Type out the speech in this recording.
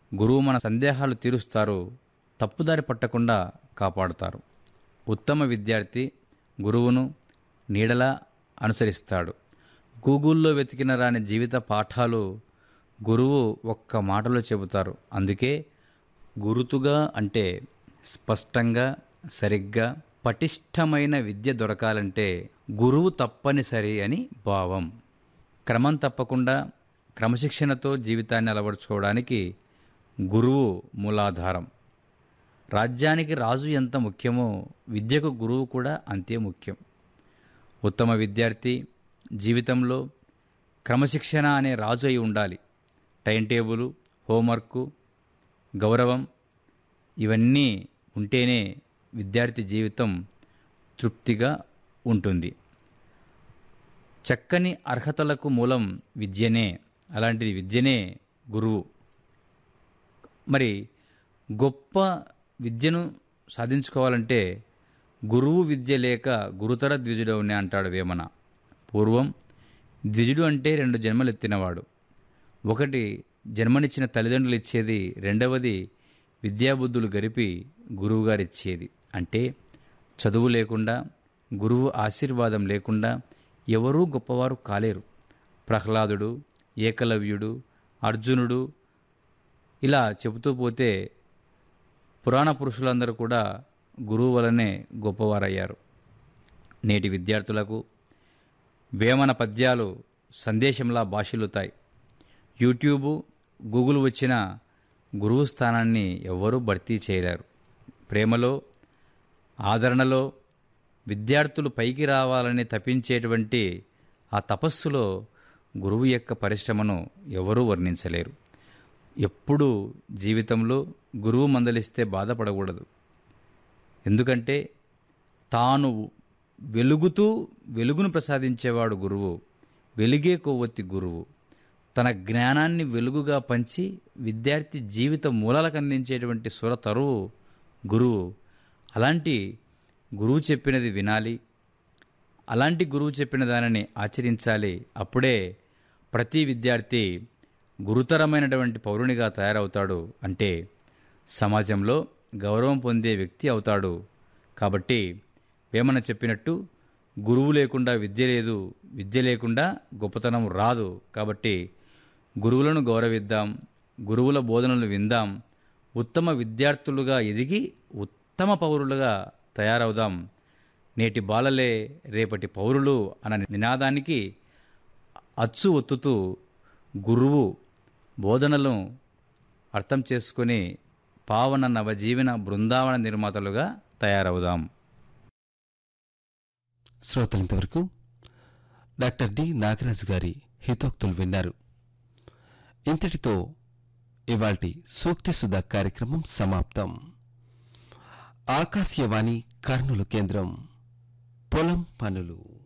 గురువు మన సందేహాలు తీరుస్తారు తప్పుదారి పట్టకుండా కాపాడుతారు ఉత్తమ విద్యార్థి గురువును నీడలా అనుసరిస్తాడు గూగుల్లో వెతికిన రాని జీవిత పాఠాలు గురువు ఒక్క మాటలో చెబుతారు అందుకే గురుతుగా అంటే స్పష్టంగా సరిగ్గా పటిష్టమైన విద్య దొరకాలంటే గురువు తప్పనిసరి అని భావం క్రమం తప్పకుండా క్రమశిక్షణతో జీవితాన్ని అలవరుచుకోవడానికి గురువు మూలాధారం రాజ్యానికి రాజు ఎంత ముఖ్యమో విద్యకు గురువు కూడా అంతే ముఖ్యం ఉత్తమ విద్యార్థి జీవితంలో క్రమశిక్షణ అనే రాజు అయి ఉండాలి టైం టేబుల్ హోంవర్క్ గౌరవం ఇవన్నీ ఉంటేనే విద్యార్థి జీవితం తృప్తిగా ఉంటుంది చక్కని అర్హతలకు మూలం విద్యనే అలాంటిది విద్యనే గురువు మరి గొప్ప విద్యను సాధించుకోవాలంటే గురువు విద్య లేక గురుతర ద్విజుడవునే అంటాడు వేమన పూర్వం ద్విజుడు అంటే రెండు జన్మలు ఎత్తినవాడు ఒకటి జన్మనిచ్చిన తల్లిదండ్రులు ఇచ్చేది రెండవది విద్యాబుద్ధులు గరిపి గురువుగారు ఇచ్చేది అంటే చదువు లేకుండా గురువు ఆశీర్వాదం లేకుండా ఎవరూ గొప్పవారు కాలేరు ప్రహ్లాదుడు ఏకలవ్యుడు అర్జునుడు ఇలా చెబుతూ పోతే పురాణ పురుషులందరూ కూడా గురువు వలనే గొప్పవారయ్యారు నేటి విద్యార్థులకు వేమన పద్యాలు సందేశంలా భాషలుతాయి యూట్యూబు గూగుల్ వచ్చిన గురువు స్థానాన్ని ఎవ్వరూ భర్తీ చేయలేరు ప్రేమలో ఆదరణలో విద్యార్థులు పైకి రావాలని తపించేటువంటి ఆ తపస్సులో గురువు యొక్క పరిశ్రమను ఎవరూ వర్ణించలేరు ఎప్పుడూ జీవితంలో గురువు మందలిస్తే బాధపడకూడదు ఎందుకంటే తాను వెలుగుతూ వెలుగును ప్రసాదించేవాడు గురువు వెలుగే కొవ్వొత్తి గురువు తన జ్ఞానాన్ని వెలుగుగా పంచి విద్యార్థి జీవిత మూలాలకు అందించేటువంటి సుర తరువు గురువు అలాంటి గురువు చెప్పినది వినాలి అలాంటి గురువు చెప్పిన దానిని ఆచరించాలి అప్పుడే ప్రతి విద్యార్థి గురుతరమైనటువంటి పౌరునిగా తయారవుతాడు అంటే సమాజంలో గౌరవం పొందే వ్యక్తి అవుతాడు కాబట్టి వేమన చెప్పినట్టు గురువు లేకుండా విద్య లేదు విద్య లేకుండా గొప్పతనం రాదు కాబట్టి గురువులను గౌరవిద్దాం గురువుల బోధనలు విందాం ఉత్తమ విద్యార్థులుగా ఎదిగి ఉత్తమ పౌరులుగా తయారవుదాం నేటి బాలలే రేపటి పౌరులు అన్న నినాదానికి అచ్చు ఒత్తుతూ గురువు బోధనలను అర్థం చేసుకొని పావన నవజీవన బృందావన నిర్మాతలుగా తయారవుదాం శ్రోతలంతవరకు డాక్టర్ డి నాగరాజు గారి హితోక్తులు విన్నారు ఇంతటితో ఇవాల్టి సూక్తి సుధా కార్యక్రమం సమాప్తం ఆకాశవాణి కర్నూలు కేంద్రం పొలం పనులు